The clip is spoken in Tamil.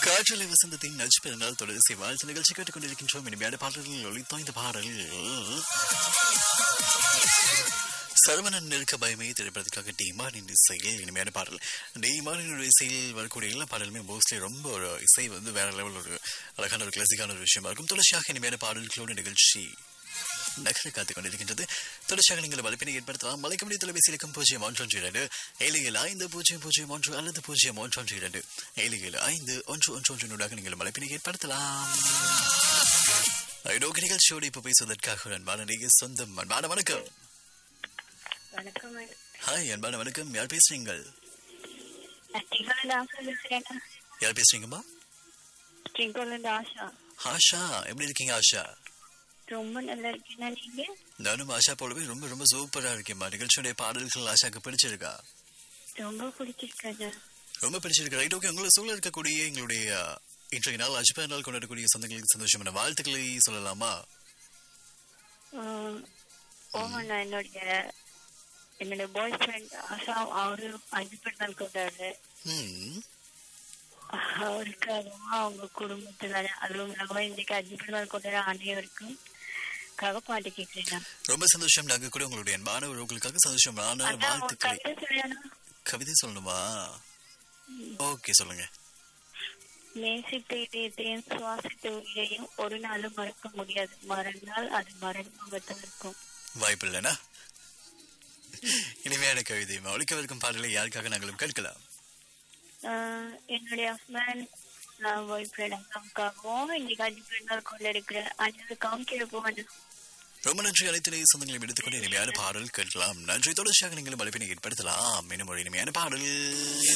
காற்றலை வசந்தத்தின் நச்சு பிறந்தால் தொடர்ச்சி வாழ்த்து நிகழ்ச்சி கேட்டுக் கொண்டிருக்கின்றோம் இனிமையான பாடல்கள் ஒளித்தோய்ந்த பாடல் சரவணன் நெருக்க பயமே திரைப்படத்துக்காக டிமாரின் இசையில் இனிமையான பாடல் டிமாரின் இசையில் வரக்கூடிய எல்லா பாடலுமே மோஸ்ட்லி ரொம்ப ஒரு இசை வந்து வேற லெவல் ஒரு அழகான ஒரு கிளாசிக்கான ஒரு விஷயமா இருக்கும் தொடர்ச்சியாக இனிமையான பாடல்களோடு நிகழ்ச்சி நகர காத்துக் கொண்டிருக்கின்றது தொடர்ச்சியாக நீங்கள் வலைப்பினை ஏற்படுத்தலாம் மலைக்க முடிய தொலைபேசி இலக்கம் பூஜ்ஜியம் ஒன்று இரண்டு ஏழு ஏழு ஐந்து பூஜ்ஜியம் பூஜ்ஜியம் ஒன்று அல்லது பூஜ்ஜியம் ஒன்று இரண்டு ஏழு ஏழு ஐந்து ஒன்று ஒன்று ஒன்றினூடாக நீங்கள் மலைப்பினை ஏற்படுத்தலாம் ஐரோக்க நிகழ்ச்சியோடு இப்போ பேசுவதற்காக அன்பான நீங்கள் சொந்தம் அன்பான வணக்கம் வணக்கம் ஹாய் அன்பான வணக்கம் யார் பேசுறீங்கள் ஸ்ரீகோலந்து ஆஷா பேசுறேன் யார் பேசுறீங்கம்மா ஸ்ரீகோலந்து ஆஷா ஆஷா எப்படி இருக்கீங்க ஆஷா ரொம்ப நல்லா இருக்கீங்களா நீங்க நானும் ஆஷா போலவே ரொம்ப ரொம்ப சூப்பரா இருக்கேம்மா நிகழ்ச்சியுடைய பாடல்கள் ஆஷாக்கு பிடிச்சிருக்கா ரொம்ப பிடிச்சிருக்காங்க ரொம்ப பிடிச்சிருக்கு ரைட் ஓகே உங்களை சூழல் இருக்கக்கூடிய எங்களுடைய அஹ், இன்றைய நாள் அஜிபா நாள் கொண்டாடக்கூடிய சொந்தங்களுக்கு சந்தோஷமான வாழ்த்துக்களை சொல்லலாமா ஓமண்ணா என்னுடைய என்னோட பாய் ஃப்ரெண்ட் ஆஷா அவரு அஞ்சு பேர் தான் கொண்டாடு ம் அவருக்காகவும் அவங்க குடும்பத்துல அதுவும் இல்லாம இன்னைக்கு அஞ்சு பேர் தான் கொண்டாட அனைவருக்கும் காக பாட்டு கேட்கிறேன் ரொம்ப சந்தோஷம் நாங்க கூட உங்களுடைய அன்பான உறவுகளுக்காக சந்தோஷமான அதான் உங்க வாழ்த்துக்களை கவிதை சொல்லணும் கவிதை சொல்லணுமா ஓகே சொல்லுங்க நேசித்த இதயத்தையும் சுவாசித்த உயிரையும் ஒரு நாளும் மறக்க முடியாது மறந்தால் அது மறைமுகத்தில் இருக்கும் வாய்ப்பு இல்லைனா இனிமையான கவிதை ஒழிக்கவிருக்கும் பாடலை யாருக்காக நாங்களும் கேட்கலாம் ஆஹ் என்னுடைய ஹஸ்பண்ட் நான் பாய் ஃப்ரெண்ட் அக்காவுக்காகவும் இன்னைக்கு அஞ்சு பிறந்தால் கொண்டு இருக்கிற அஞ்சலுக்காகவும் கீழே போவேன் ரொம்ப நன்றி அனைத்து நேய சொந்தங்களையும் எடுத்துக்கொண்டு இனிமையான பாடல் கேட்கலாம் நன்றி தொடர்ச்சியாக நீங்களும் அழைப்பினை ஏற்படுத்தலாம் இன்னும் ஒரு இனிமையான பாடல்